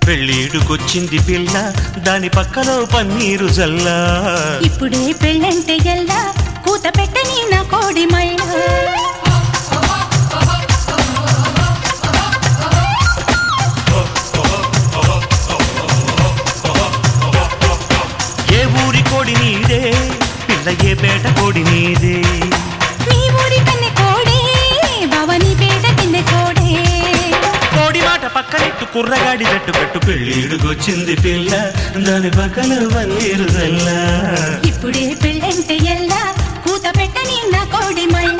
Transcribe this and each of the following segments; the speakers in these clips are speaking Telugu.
పెళ్ళీడుకొచ్చింది పిల్ల దాని పక్కలో పన్నీరు జల్లా ఇప్పుడే పెళ్ళంటే ఎల్లా కూత పెట్టని నా కోడి మైల ఏ ఊరి కోడి నీదే పిల్ల ఏ పేట కోడి నీదే మీ ఊరి కన్నె కోడే భవని పేట కింద కోడే కోడి మాట పక్కనెట్టు కుర్రగాడి జట్టు కట్టు పెళ్ళీడుకొచ్చింది పిల్ల దాని పక్కలో పన్నీరు జల్లా ఇప్పుడే పెళ్ళంటే ఎల్లా కూత పెట్టని నా కోడి మైల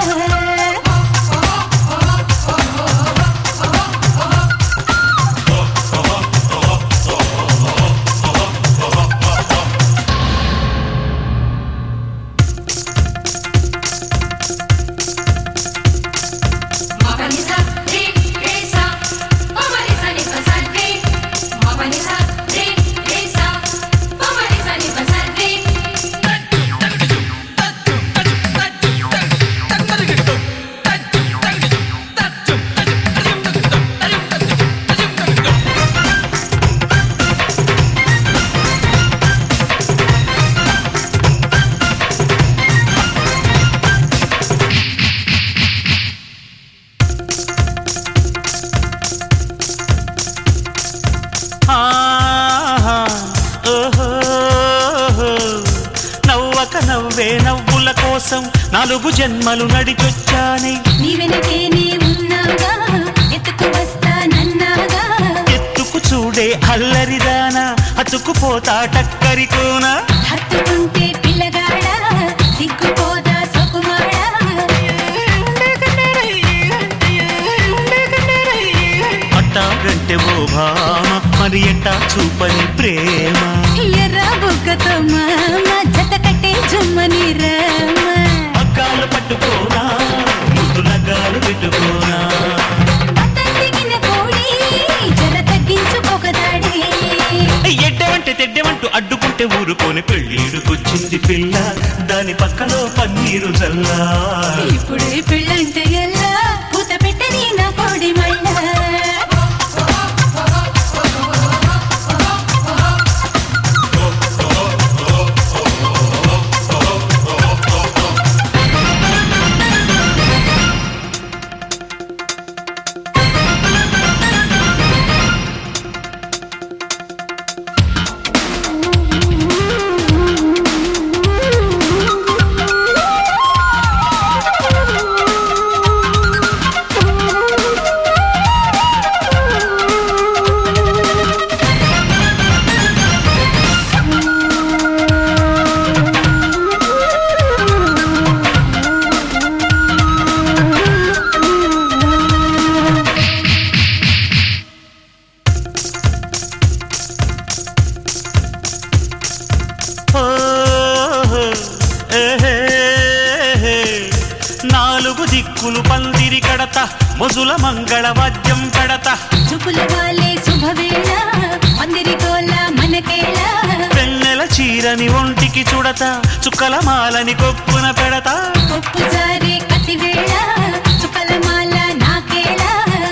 Mapanisa, re, re, sa. Mapanisa, ni, pa, sa, re. Mapanisa, re, re, sa. Mapanisa, ni, pa, sa, re. ఆహా, ఓహోహో. నవ్వక నవ్వే నవ్వుల కోసం నాలుగు జన్మలు నడిచొచ్చానే నీ వెనకే నీ ఉన్నాగా ఎత్తుకు వస్తా నన్నాగా ఎత్తుకు చూడే అల్లరిదానా అతుకుపోతా టక్కరికోనా హత్తుకుంటే పిల్లగాడా సిగ్గుపోదా సొకుమాడా అట్టాగంటే ఓ భామ మరి ఎట్టా చూపని ప్రేమ ఎర్ర బుగ్గతో మామ జత కట్టే జుమ్మని రామ పగ్గాలు పట్టుకోనా ముద్దు నగ్గాలు పెట్టుకోనా బట్టలు దిగిన కోడి జర తగ్గించుకోకదాడే ఎడ్డవంటే తెడ్డవంటూ అడ్డుకుంటే ఊరుకొని పెళ్ళీడుకొచ్చింది పిల్ల దాని పక్కలో పన్నీరు జల్లా ఇప్పుడే పెళ్ళంటే ఎల్లా పూత పెట్టని నా కోడి మళ్ళా ఓహో, ఏహేహే. నాలుగు దిక్కులు పందిరి కడత మొజుల మంగళ వాద్యం కడత చూపుల వాలే శుభవేళ మందిరి గోల మనకేళ పెన్నెల చీరని ఒంటికి చుడత చుక్కల మాలని కొప్పున పెడత కొప్పు జారే కసివేళ చుక్కల మాల నాకేళ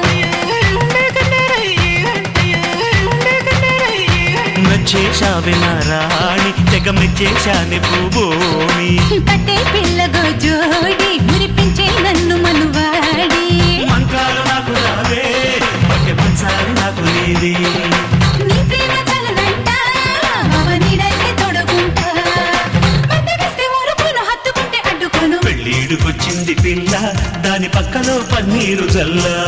మెచ్చేశావే నా రాణి తెగ మెచ్చేశాని పూబోని కట్టే పిల్లగో జోడి మురిపించే నన్ను మనువాడి మంకాలు నాకు రావే పట్టె పంచాలు నాకు లేదే నీ ప్రేమ చలనంట అవనిడైతే తొడగుంటా మందగిస్తే ఊరుకును హత్తుకుంటే అడ్డుకును పెళ్ళీడుకొచ్చింది పిల్ల దాని పక్కలో పన్నీరు జల్లా